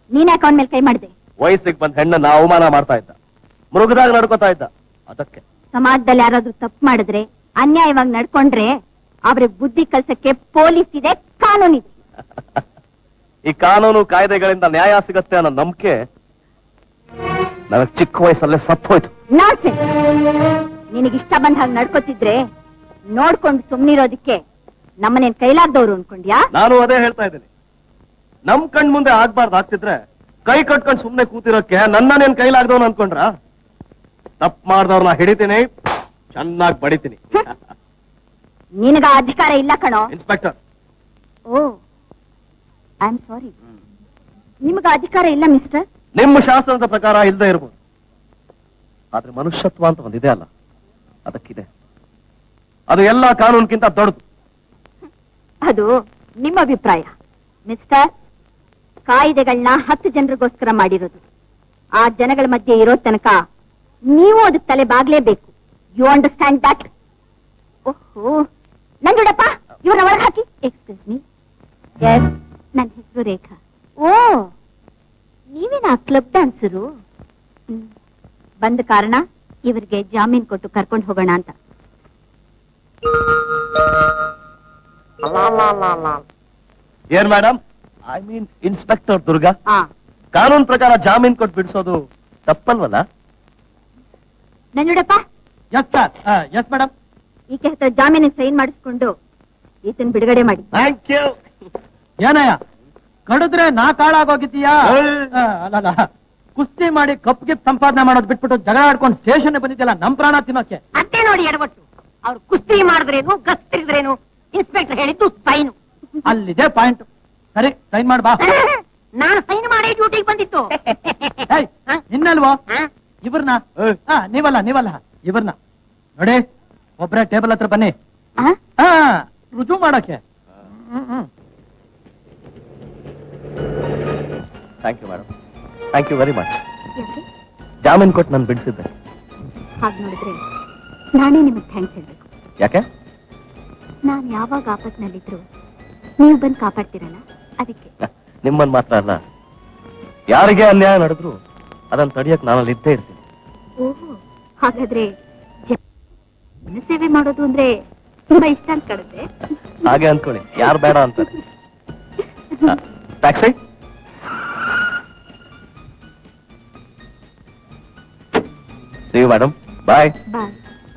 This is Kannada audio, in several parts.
ನೀನ್ಯಾಕೆ ಅವನ ಮೇಲೆ ಕೈ ಮಾಡಿದೆ ವಯಸ್ಸಿಗೆ ಬಂದ ಹೆಣ್ಣನ್ನ ಅವಮಾನ ಮಾಡ್ತಾ ಇದ್ದ ಮೃಗದಾಗ ನಡ್ಕೋತಾ ಇದ್ದ ಅದಕ್ಕೆ ಸಮಾಜದಲ್ಲಿ ಯಾರಾದ್ರೂ ತಪ್ಪು ಮಾಡಿದ್ರೆ ಅನ್ಯಾಯವಾಗಿ ನಡ್ಕೊಂಡ್ರೆ ಅವ್ರಿಗೆ ಬುದ್ಧಿ ಕಲ್ಸಕ್ಕೆ ಪೊಲೀಸ್ ಇದೆ ಕಾನೂನಿದೆ ಈ ಕಾನೂನು ಕಾಯ್ದೆಗಳಿಂದ ನ್ಯಾಯ ಸಿಗತ್ತೆ ಅನ್ನೋ ನಂಬಿಕೆ ನನಗೆ ಚಿಕ್ಕ ವಯಸ್ಸಲ್ಲೇ ಸತ್ತು ಹೋಯ್ತು ನಾನ್ಸೆನ್ಸ್ ನಿನಗಿಷ್ಟ ಬಂದ ಹಾಗೆ ನಡ್ಕೋತಿದ್ರೆ ನೋಡ್ಕೊಂಡು ಸುಮ್ನಿರೋದಕ್ಕೆ ನಮ್ಮನೇನ್ ಕೈಲಾಗ್ದವ್ರು ಅನ್ಕೊಂಡ್ಯಾ ನಾನು ಅದೇ ಹೇಳ್ತಾ ಇದ್ದೀನಿ ನಮ್ ಕಣ್ ಮುಂದೆ ಆಗ್ಬಾರ್ದು ಆಗ್ತಿದ್ರೆ ಕೈ ಕಟ್ಕೊಂಡ್ ಸುಮ್ನೆ ಕೂತಿರೋಕೆ ನನ್ನ ನೀನ್ ಕೈಲಾಗ್ದವನು ಅನ್ಕೊಂಡ್ರ ತಪ್ಪು ಮಾಡ್ದವ್ರನ್ನ ಹಿಡಿತೀನಿ ಚೆನ್ನಾಗಿ ಬಡಿತೀನಿ ನಿನಗ ಅಧಿಕಾರ ಇಲ್ಲ ಕಣೋ inspector oh I am sorry ನಿಮಗ ಅಧಿಕಾರ ಇಲ್ಲ ಮಿಸ್ಟರ್ ನಿಮ್ಮ ಶಾಸ್ತ್ರದ ಪ್ರಕಾರ ಇಲ್ಲದೆ ಇರ್ಬೋದು ಆದ್ರೆ ಮನುಷ್ಯತ್ವ ಅಂತ ಒಂದಿದೆ ಅಲ್ಲ ಅದಕ್ಕಿದೆ ಅದು ಎಲ್ಲ ಕಾನೂನ್ಗಿಂತ ದೊಡ್ಡದು ಅದು ನಿಮ್ಮ ಅಭಿಪ್ರಾಯ ಮಿಸ್ಟರ್ ಕಾಯ್ದೆಗಳನ್ನ ಹತ್ತು ಜನರಿಗೋಸ್ಕರ ಮಾಡಿರೋದು ಆ ಜನಗಳ ಮಧ್ಯೆ ಇರೋ ತನಕ ನೀವು ಅದಕ್ಕೆ ತಲೆ ಬಾಗ್ಲೇಬೇಕು ಯು ಅಂಡರ್ಸ್ಟ್ಯಾಂಡ್ ದಟ್ ಓಹೋ ನಂಜುಡಪ್ಪ ಇವರ ಒಳಗೆ ಹಾಕಿ ಎಕ್ಸ್ಕ್ಯೂಸ್ ಮೀ ಎಸ್ ನನ್ನ ಹೆಸರು ರೇಖಾ ಓ ನೀವೇನಾ ಕ್ಲಬ್ ಡ್ಯಾನ್ಸರು ಬಂದ ಕಾರಣ ಇವರಿಗೆ ಜಾಮೀನ್ ಕೊಟ್ಟು ಕರ್ಕೊಂಡು ಹೋಗೋಣ ಅಂತ ಏನ್ madam I mean inspector Durga ಆ ಕಾನೂನ್ ಪ್ರಕಾರ ಜಾಮೀನ್ ಕೊಟ್ಟು ಬಿಡಿಸೋದು ತಪ್ಪಲ್ವಲ್ಲ Nanjundappa yes sir yes madam ಈಕೆ ಹತ್ರ ಜಾಮೀನಿಗೆ ಸೈನ್ ಮಾಡಿಸ್ಕೊಂಡು ಈತನ್ ಬಿಡುಗಡೆ ಮಾಡಿ ಥ್ಯಾಂಕ್ ಯು ಏನಯ್ಯ ಕಡಿದ್ರೆ ನಾ ಕಾಳಾಗೋಗಿದ್ದೀಯಾ ಏಯ್. ಆ, ಅಲ್ಲಲ್ಲ ಕುಸ್ತಿ ಮಾಡಿ ಕಪ್ ಗಿಪ್ ಸಂಪಾದನೆ ಮಾಡೋದು ಬಿಟ್ಬಿಟ್ಟು ಜಗಳ ಆಡ್ಕೊಂಡು ಸ್ಟೇಷನ್ ಬಂದಿದ್ಯಲ್ಲ ನಮ್ ಪ್ರಾಣ ತಿನ್ನೋಕೆ ಅಷ್ಟೇ ನೋಡಿ ಎಡವಟ್ಟು ಅವ್ರು ಕುಸ್ತಿ ಮಾಡಿದ್ರೇನು ಗಸ್ತಿರಿದ್ರೇನು ಇನ್ಸ್ಪೆಕ್ಟರ್ ಹೇಳಿದ್ದು ಸೈನು ಅಲ್ಲಿದೆ ಪಾಯಿಂಟ್ ಸರಿ ಸೈನ್ ಮಾಡ್ ಬಾ ನಾನು ಸೈನ್ ಮಾಡಿ ಡ್ಯೂಟಿಗೆ ಬಂದಿತ್ತು ಏಯ್, ನಿನ್ನಲ್ವೋ ಹ? ಇವ್ರನ್ನ ಹಾ ನೀವಲ್ಲ ನೀವಲ್ಲ ಇವ್ರನ್ನ ನೋಡಿ ಒಬ್ರೇ ಟೇಬಲ್ ಹತ್ರ ಬನ್ನಿ ಆ? ಹಾ ರುಜು ಮಾಡಕ್ಕೆ ಹ್ಮ್, ಹ್ಮ್. Thank you madam thank you very much ಯಾಕೆ? ಜಾಮೀನ್ ಕೊಟ್ಟು ನಾನು ಬಿಡಿಸಿದ್ದೆ ಹಾಗ್ ನೋಡಿದ್ರೆ ನಾನೇ ನಿಮಗೆ ಥ್ಯಾಂಕ್ಸ್ ಹೇಳ್ಬೇಕು ಯಾಕೆ ನಾನ್ ಯಾವಾಗ ಆಪತ್ನಲ್ಲಿದ್ರು ನೀವು ಬಂದು ಕಾಪಾಡ್ತೀರಲ್ಲ ಅದಕ್ಕೆ ನಿಮ್ಮನ್ ಮಾತ್ರ ಅಲ್ಲ ಯಾರಿಗೆ ಅನ್ಯಾಯ ನಡೆದ್ರು ಅದನ್ನ ತಡಿಯಕ್ ನಾನಲ್ಲಿ ಇದ್ದೇ ಇರ್ತೀನಿ ಓಹೋ ಹಾಗಾದ್ರೆ ಜ- ಜನಸೇವೆ ಮಾಡೋದು ಅಂದ್ರೆ ತುಂಬಾ ಇಷ್ಟ ಅಂತ ಕಾಣುತ್ತೆ ಹಾಗೆ ಅನ್ಕೊಳ್ಳಿ ಯಾರು ಬೇಡ ಅಂತಾರೆ ಟ್ಯಾಕ್ಸಿ ಸಿ ಮೇಡಮ್ ಬಾಯ್ ಬಾಯ್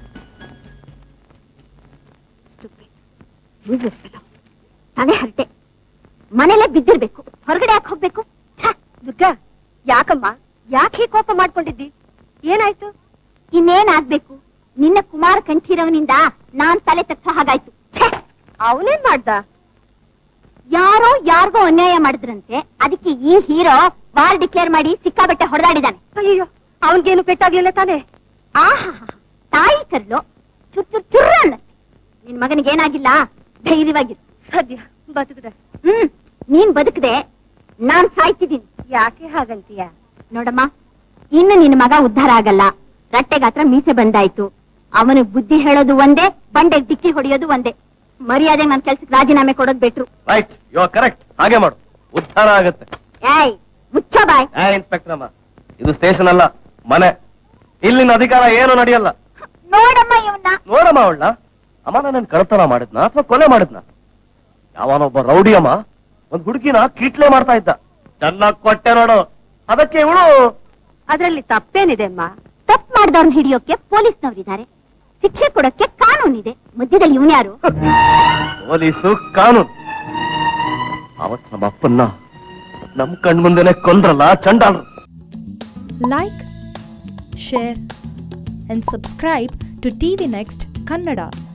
ತಲೆ ಹರಟೆ ಮನೇಲೆ ಬಿದ್ದಿರ್ಬೇಕು ಹೊರಗಡೆ ಯಾಕೆ ಹೋಗ್ಬೇಕು ದುರ್ಗಾ ಯಾಕಮ್ಮ ಯಾಕೆ ಕೋಪ ಮಾಡ್ಕೊಂಡಿದ್ದಿ ಏನಾಯ್ತು ಇನ್ನೇನಾಗ್ಬೇಕು ನಿನ್ನ ಕುಮಾರ ಕಂಠೀರವನಿಂದ ನಾನ್ ತಲೆ ತಕ್ಕ ಹಾಗಾಯ್ತು ಅವನೇನ್ ಮಾಡ್ದ ಯಾರೋ ಯಾರಿಗೋ ಅನ್ಯಾಯ ಮಾಡಿದ್ರಂತೆ ಅದಕ್ಕೆ ಈ ಹೀರೋ ವಾರ್ ಡಿಕ್ಲೇರ್ ಮಾಡಿ ಸಿಕ್ಕಾಬಟ್ಟೆ ಹೊಡೆದಾಡಿದಾನೆ ಅಯ್ಯೋ ಅವನ್ಗೇನು ಪೆಟ್ಟಾಗ್ಲಿಲ್ಲ ತಾನೆ ಆಹಾ ತಾಯಿ ಕರ್ಲು ಚುರ್ ಚುರ್ ಚುರ್ರ ಅನ್ನತ್ತೆ ನಿನ್ ಮಗನಿಗೆ ಏನಾಗಿಲ್ಲ ಧೈರ್ಯವಾಗಿರು ಸದ್ಯ ಬದುಕದ ಹ್ಮ್ ನೀನ್ ಬದುಕದೆ ನಾನ್ ಸಾಯ್ತಿದ್ದೀನಿ ಯಾಕೆ ಹಾಗಂತೀಯ ನೋಡಮ್ಮ ಇನ್ನು ನಿನ್ನ ಮಗ ಉದ್ಧಾರ ಆಗಲ್ಲ ರಟ್ಟೆಗಾತ್ರ ಮೀಸೆ ಬಂದಾಯ್ತು ಅವನು ಬುದ್ಧಿ ಹೇಳೋದು ಒಂದೇ ಬಂಡೆಗ್ ಡಿಕ್ಕಿ ಹೊಡೆಯೋದು ಒಂದೇ ಮರ್ಯಾದೆ ನನ್ ಕೆಲ್ಸಕ್ಕೆ ರಾಜೀನಾಮೆ ಕೊಡೋದ್ ಬಿಟ್ರು ರೈಟ್ ಯು ಆರ್ ಕರೆಕ್ಟ್ ಹಾಗೆ ಮಾಡು ಉದ್ಧಾರ ಆಗತ್ತೆ ಏಯ್ ಮುಚ್ಚ ಬಾಯ್ ಏ ಇನ್ಸ್ಪೆಕ್ಟರ್ ಅಮ್ಮ ಇದು ಸ್ಟೇಷನ್ ಅಲ್ಲ ಮನೆ ಇಲ್ಲಿನ ಅಧಿಕಾರ ಏನು ನಡೆಯಲ್ಲ ನೋಡಮ್ಮ ಇವನ್ನ ನೋಡಮ್ಮ ಅವಳ ಅಮ್ಮ ನಾನು ಕಳ್ತನ ಮಾಡಿದ್ನ ಅಥವಾ ಕೊಲೆ ಮಾಡಿದ್ನ ಯಾವನೊಬ್ಬ ರೌಡಿ ಅಮ್ಮ ಒಂದ್ ಹುಡುಗಿನ ಕೀಟ್ಲೆ ಮಾಡ್ತಾ ಇದ್ದ ಚೆನ್ನಾಗ್ ಕೊಟ್ಟೆ ನೋಡು ಅದಕ್ಕೆ ಇವಳು ಅದ್ರಲ್ಲಿ ತಪ್ಪೇನಿದೆ ಅಮ್ಮ ತಪ್ಪು ಮಾಡಿದವ್ರನ್ನ ಹಿಡಿಯೋಕೆ ಪೊಲೀಸ್ನವರಿದ್ದಾರೆ ಶಿಕ್ಷೆ ಕೊಡೋಕೆ ಕಾನೂನಿದೆ ಮಧ್ಯದಲ್ಲಿ ಇವನ್ಯಾರು ಪೊಲೀಸು ಕಾನೂನು ಅವತ್ ನಮ್ಮ ಅಪ್ಪನ್ನ ನಮ್ ಕಣ್ ಮುಂದೆನೆ ಕೊಂದ್ರಲ್ಲ ಚಂಡಾಲ್ರು like, share, and subscribe to TV Next Kannada.